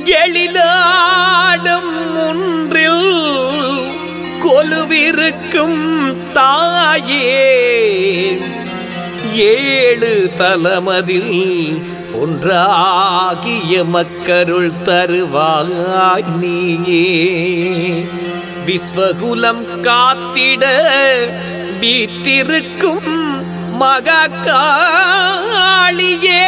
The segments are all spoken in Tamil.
எழிலாடும் ஒன்றில் கொலுவிருக்கும் தாயே ஏழு தலமதில் ஒன்றாகிய மக்கருள் தருவாய் நீயே விஸ்வகுலம் காத்திட வீற்றிருக்கும் மகாகாளியே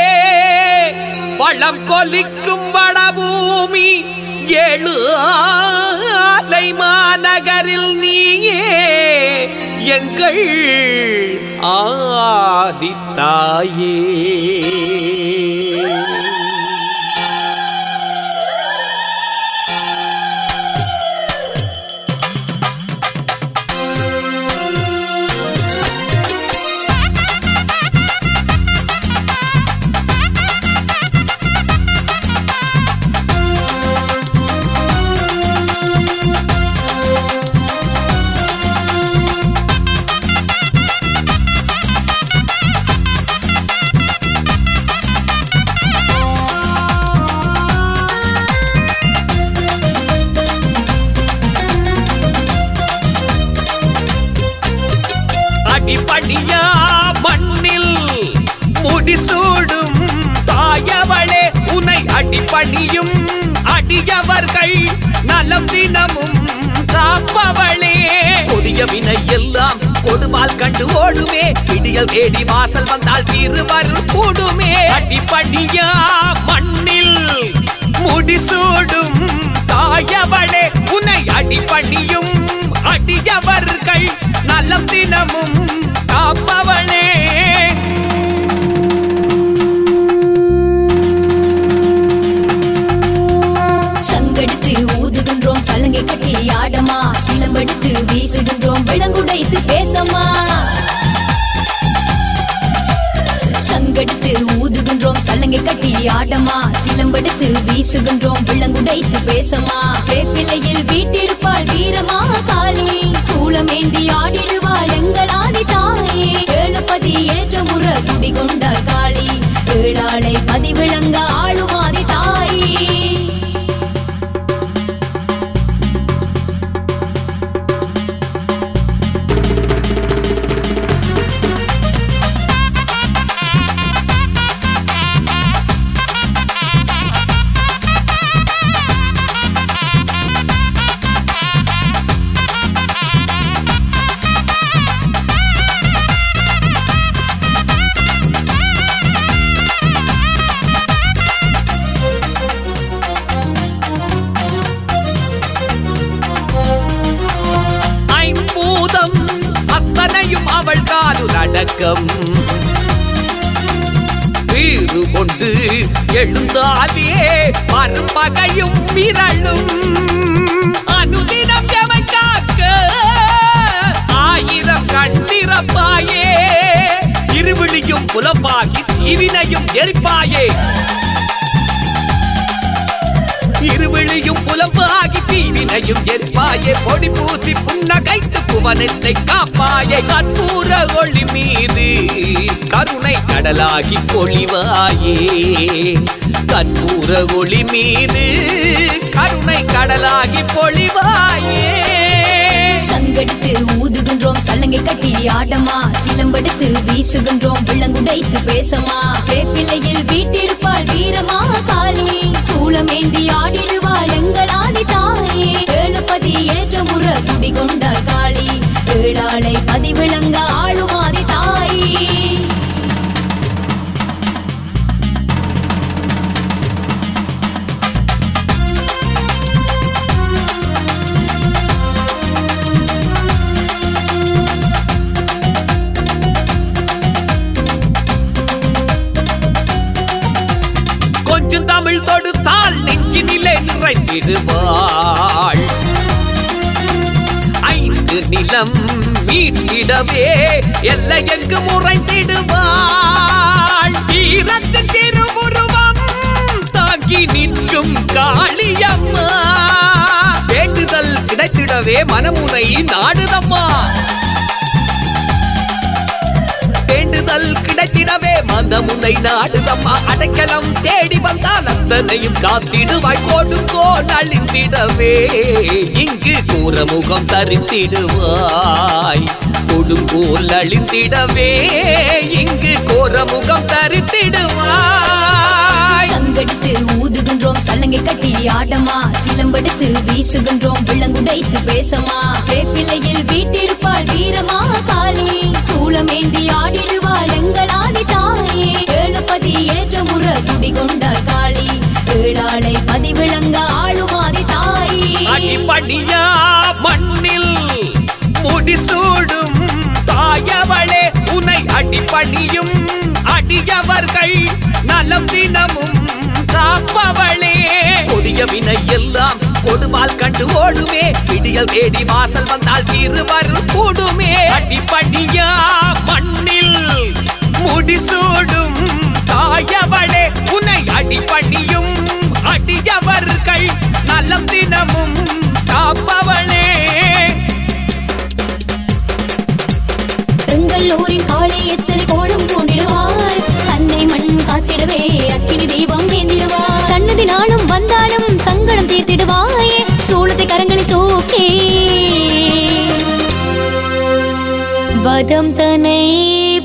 வளம் கொலிக்கும் வடபூமி ஏழு ஆலை மாநகரில் நீயே எங்கள் ஆதித்தாயே அடிப்படியா மண்ணில் முடிசூடும் தாயவளே உனை அடிப்படியும் அடியவர்கள் நலம் தினமும் காப்பவளே கொடிய வினை எல்லாம் கொடுவால் கண்டு ஓடுமே பிடியல் தேடி வாசல் வந்தால் திருவருள் கூடுமே அடிப்படியா மண்ணில் முடிசூடும் தாயவளே உனை அடிப்படியும் அடியவர்கள் நலம் தினமும் காப்பவளே சங்கெடுத்து ஊதுகின்றோம் சலங்கை கட்டி ஆடமா சிலம்பெடுத்து வீசுகின்றோம் விலங்குடைத்து பேசமா சங்கெடுத்து ஊதுகின்றோம் சலங்கை கட்டி ஆடமா சிலம்பெடுத்து வீசுகின்றோம் விலங்குடைத்து பேசமா வேப்பிலையில் வீட்டிருப்பாள் வீரமா காளி சூளமேந்தி ஆடிடுவாள் எங்களாதி தாயே ஏழுபதி ஏற்ற முற குடிகொண்டார் காளி ஏழாளை பதிவிளங்க ஆளுமாதி தாயே ஐம்பூதம் அத்தனையும் அவள் காலுல் அடக்கம் வீறு கொண்டு எழுந்தாலே மறுபகையும் விரலும் அனுதினம் எமை காக்க ஆயிரம் கண்டிரப்பாயே இருவிழியும் புலம்பாகி தீவினையும் எரிப்பாயே இருவிழியும் புலம்பாகி தீவினையும் எரிப்பாயே பொடி பூசி புன்னகைத்து புவனத்தை காப்பாயே கற்பூர ஒளி மீது கருணை கடலாகி பொழிவாயே கற்பூர ஒளி மீது கருணை கடலாகி பொழிவாயே சங்கெடுத்து ஊதுகின்றோம் சல்லங்கை கட்டி ஆட்டமா சிலம்பெடுத்து வீசுகின்றோம் விலங்குடைத்து பேசமா வேப்பிலையில் வீட்டிருப்பாள் வீரமா காளி சூளமேந்தி ஆடிடுவாள் எங்களாதி தாயே ஏழுபதி ஏற்ற முற குடிகொண்டார் காளி ஏழாளை பதிவிளங்க ஆளுமாதி தாயே கொஞ்சம் தமிழ் தொடுத்தால் நெஞ்சினிலே நிறைந்திடுவாள் ஐந்து நிலம் மீட்டிடவே எல்லை எங்கு முறைந்திடுவாள் ஈரத்தின் திருவுருவம் தாங்கி நிற்கும் காளியம்மா வேண்டுதல் கிடைத்திடவே மனமுனை நாடுதம்மா வேண்டுதல் கிடைத்திடவே மந்தமுனை நாடுதம்மா அடைக்கலம் தேடி வந்தால் அந்த அத்தனையும் காத்திடுவாய் கொடுங்கோல் அழிந்திடவே இங்கு கூறமுகம் தரித்திடுவாய் கொடுங்கோல் அழிந்திடவே இங்கு கோரமுகம் தரித்திடுவாய் சங்கடித்து ஊதுகின்றோம் சல்லங்கை கட்டி ஆட்டமா சிலம்பெடுத்து வீசுகின்றோம் விலங்குடைத்து பேசமா வேப்பிலையில் வீட்டிருப்பாள் வீரமா காளி சூளமேந்தி ஆடிடுவாள் எங்களாடி தாயே ஏழுபதி ஏற்ற முற குடிகொண்டார் காளி ஏழாளை பதிவிளங்க ஆளுமாதி தாயே அடிபணியா மண்ணில் முடிசூடும் தாயவளே உனை அடிபணியும் அடியவர்கள் நலம் தினமும் காப்பவளே கொடிய வினை எல்லாம் கொடுவால் கண்டு ஓடுமே பிடியல் தேடி வாசல் வந்தால் திருவருள் கூடுமே அடிபணியா மண்ணில் முடிசூடும் தாயவளே உன்னை அடிபணியும் அடியவர்கள் நலம் தினமும் காப்பவளே எங்கள் ஊரின் காளை எத்தனை கோலம் தூண்டிடுவாள் அன்னை மண் காத்திடவே அக்கினி தெய்வம் ஏந்திடுவாள் சன்னதி நாளும் வந்தாலும் சங்கடம் தீர்த்திடுவாயே சூளத்தை கரங்களில் தூக்கி வதம் தனை